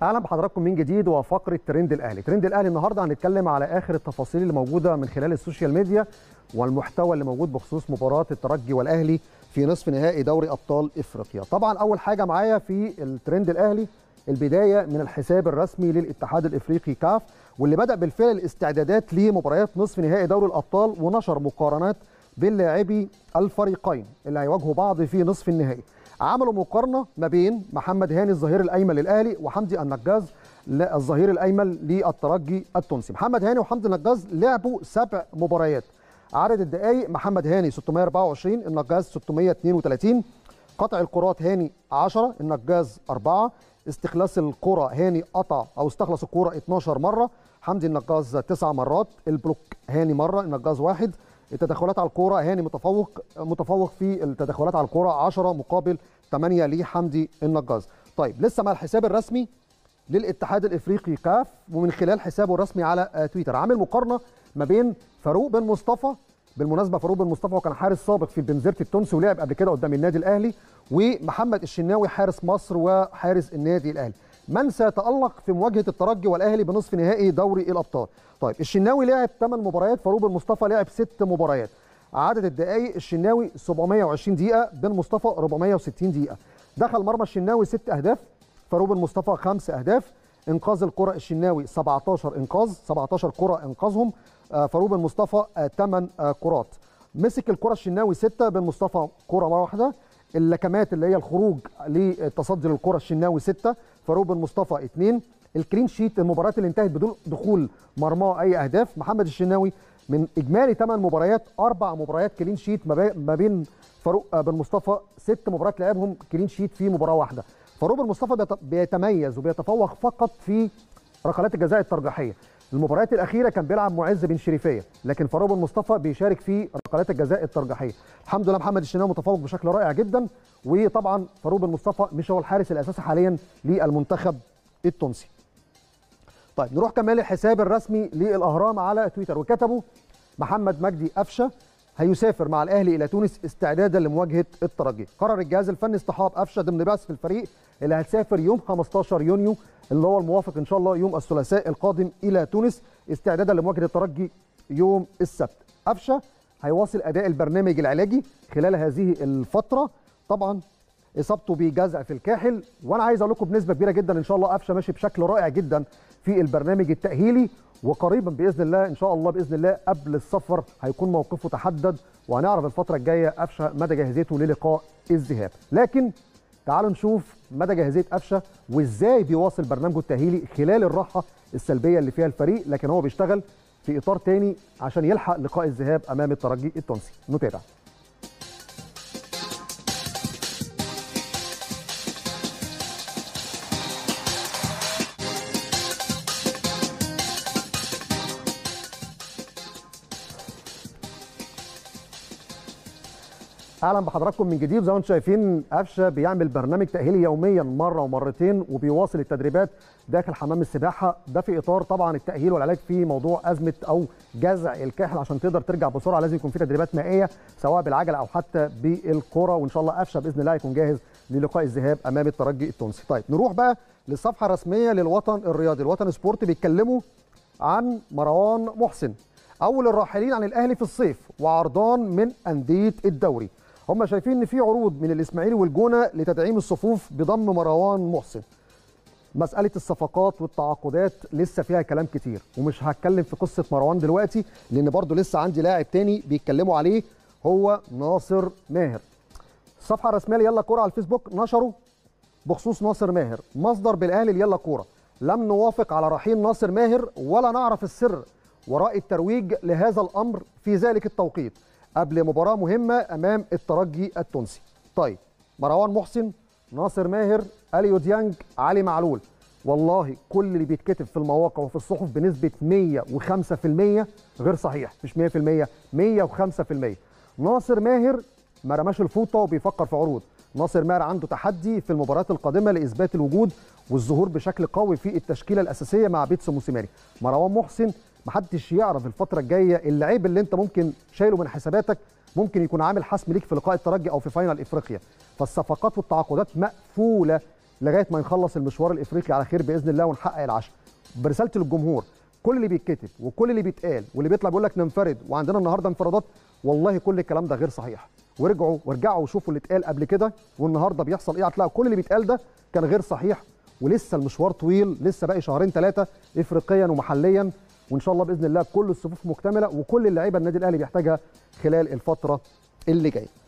اهلا بحضراتكم من جديد وفقره ترند الاهلي ترند الاهلي النهارده هنتكلم على اخر التفاصيل اللي موجوده من خلال السوشيال ميديا والمحتوى اللي موجود بخصوص مباراه الترجي والاهلي في نصف نهائي دوري ابطال افريقيا طبعا اول حاجه معايا في الترند الاهلي البدايه من الحساب الرسمي للاتحاد الافريقي كاف واللي بدا بالفعل الاستعدادات لمباريات نصف نهائي دوري الابطال ونشر مقارنات بين لاعبي الفريقين اللي هيواجهوا بعض في نصف النهائي عملوا مقارنه ما بين محمد هاني الظهير الايمن للاهلي وحمدي النجاز الظهير الايمن للترجي التونسي محمد هاني وحمدي النجاز لعبوا سبع مباريات عدد الدقائق محمد هاني 624 النجاز 632 قطع الكرات هاني 10 النجاز 4 استخلاص الكرة هاني قطع او استخلص الكرة 12 مرة حمدي النجاز 9 مرات البلوك هاني مرة النجاز واحد التدخلات على الكوره هاني متفوق متفوق في التدخلات على الكوره 10 مقابل 8 لحمدي النجاز طيب لسه مع الحساب الرسمي للاتحاد الافريقي كاف ومن خلال حسابه الرسمي على تويتر عامل مقارنه ما بين فاروق بن مصطفى بالمناسبه فاروق بن مصطفى وكان حارس سابق في البنزرت التونسي ولعب قبل كده قدام النادي الاهلي ومحمد الشناوي حارس مصر وحارس النادي الاهلي من سيتالق في مواجهه الترجي والاهلي بنصف نهائي دوري الابطال طيب الشناوي لعب 8 مباريات فاروق بن مصطفى لعب 6 مباريات عدد الدقائق الشناوي 720 دقيقه بن مصطفى 460 دقيقه دخل مرمى الشناوي 6 اهداف فاروق بن مصطفى 5 اهداف انقاذ الكره الشناوي 17 انقاذ 17 كره انقاذهم فاروق بن مصطفى 8 كرات مسك الكره الشناوي 6 بن مصطفى كره مره واحده اللكمات اللي هي الخروج لتصدي للكره الشناوي 6 فاروق بن مصطفى 2 الكلين شيت المباريات اللي انتهت بدون دخول مرماه اي اهداف محمد الشناوي من اجمالي 8 مباريات اربع مباريات كلين شيت ما بين فاروق بن مصطفى ست مباريات لعبهم كلين شيت في مباراه واحده فاروق بن مصطفى بيتميز وبيتفوق فقط في ركلات الجزاء الترجيحيه المباريات الاخيره كان بيلعب معز بن شريفيه لكن فاروق بن مصطفى بيشارك في ركلات الجزاء الترجيحيه الحمد لله محمد الشناوي متفوق بشكل رائع جدا وطبعا فاروق بن مصطفى مش هو الحارس الاساسي حاليا للمنتخب التونسي طيب نروح كمان للحساب الرسمي للاهرام على تويتر وكتبوا محمد مجدي قفشه هيسافر مع الاهلي الى تونس استعدادا لمواجهه الترجي قرر الجهاز الفني اصطحاب قفشه ضمن بعثه الفريق اللي هتسافر يوم 15 يونيو اللي هو الموافق ان شاء الله يوم الثلاثاء القادم الى تونس استعدادا لمواجهه الترجي يوم السبت قفشه هيواصل اداء البرنامج العلاجي خلال هذه الفتره طبعا اصابته بجزع في الكاحل وانا عايز اقول لكم بنسبه كبيره جدا ان شاء الله قفشه ماشي بشكل رائع جدا في البرنامج التاهيلي وقريبا باذن الله ان شاء الله باذن الله قبل السفر هيكون موقفه تحدد وهنعرف الفتره الجايه قفشه مدى جاهزيته للقاء الذهاب لكن تعالوا نشوف مدى جاهزيه قفشه وازاي بيواصل برنامجه التاهيلي خلال الراحه السلبيه اللي فيها الفريق لكن هو بيشتغل في اطار تاني عشان يلحق لقاء الذهاب امام الترجي التونسي نتابع اهلا بحضراتكم من جديد زي ما انتم شايفين قفشه بيعمل برنامج تاهيلي يوميا مره ومرتين وبيواصل التدريبات داخل حمام السباحه ده في اطار طبعا التاهيل والعلاج في موضوع ازمه او جزع الكاحل عشان تقدر ترجع بسرعه لازم يكون في تدريبات مائيه سواء بالعجله او حتى بالكره وان شاء الله قفشه باذن الله يكون جاهز للقاء الذهاب امام الترجي التونسي طيب نروح بقى للصفحه الرسميه للوطن الرياضي الوطن سبورت بيتكلموا عن مروان محسن اول الراحلين عن الاهلي في الصيف وعرضان من انديه الدوري هم شايفين ان في عروض من الاسماعيلي والجونه لتدعيم الصفوف بضم مروان محسن مساله الصفقات والتعاقدات لسه فيها كلام كتير ومش هتكلم في قصه مروان دلوقتي لان برضو لسه عندي لاعب تاني بيتكلموا عليه هو ناصر ماهر الصفحه الرسميه ليلا كوره على الفيسبوك نشروا بخصوص ناصر ماهر مصدر بالاهلي ليلا كوره لم نوافق على رحيل ناصر ماهر ولا نعرف السر وراء الترويج لهذا الامر في ذلك التوقيت قبل مباراة مهمة أمام الترجي التونسي طيب مروان محسن ناصر ماهر أليو ديانج علي معلول والله كل اللي بيتكتب في المواقع وفي الصحف بنسبة 105% غير صحيح مش 100% 105% ناصر ماهر ما رماش الفوطة وبيفكر في عروض ناصر ماهر عنده تحدي في المباريات القادمة لإثبات الوجود والظهور بشكل قوي في التشكيلة الأساسية مع بيتسو موسيماني مروان محسن محدش يعرف الفتره الجايه اللعيب اللي انت ممكن شايله من حساباتك ممكن يكون عامل حسم ليك في لقاء الترجي او في فاينل افريقيا فالصفقات والتعاقدات مقفوله لغايه ما نخلص المشوار الافريقي على خير باذن الله ونحقق العشاء برسالتي للجمهور كل اللي بيتكتب وكل اللي بيتقال واللي بيطلع بيقول لك ننفرد وعندنا النهارده انفرادات والله كل الكلام ده غير صحيح ورجعوا وارجعوا وشوفوا اللي اتقال قبل كده والنهارده بيحصل ايه هتلاقوا كل اللي بيتقال ده كان غير صحيح ولسه المشوار طويل لسه باقي شهرين ثلاثه افريقيا ومحليا وان شاء الله باذن الله كل الصفوف مكتمله وكل اللعيبه النادي الاهلي بيحتاجها خلال الفتره اللي جايه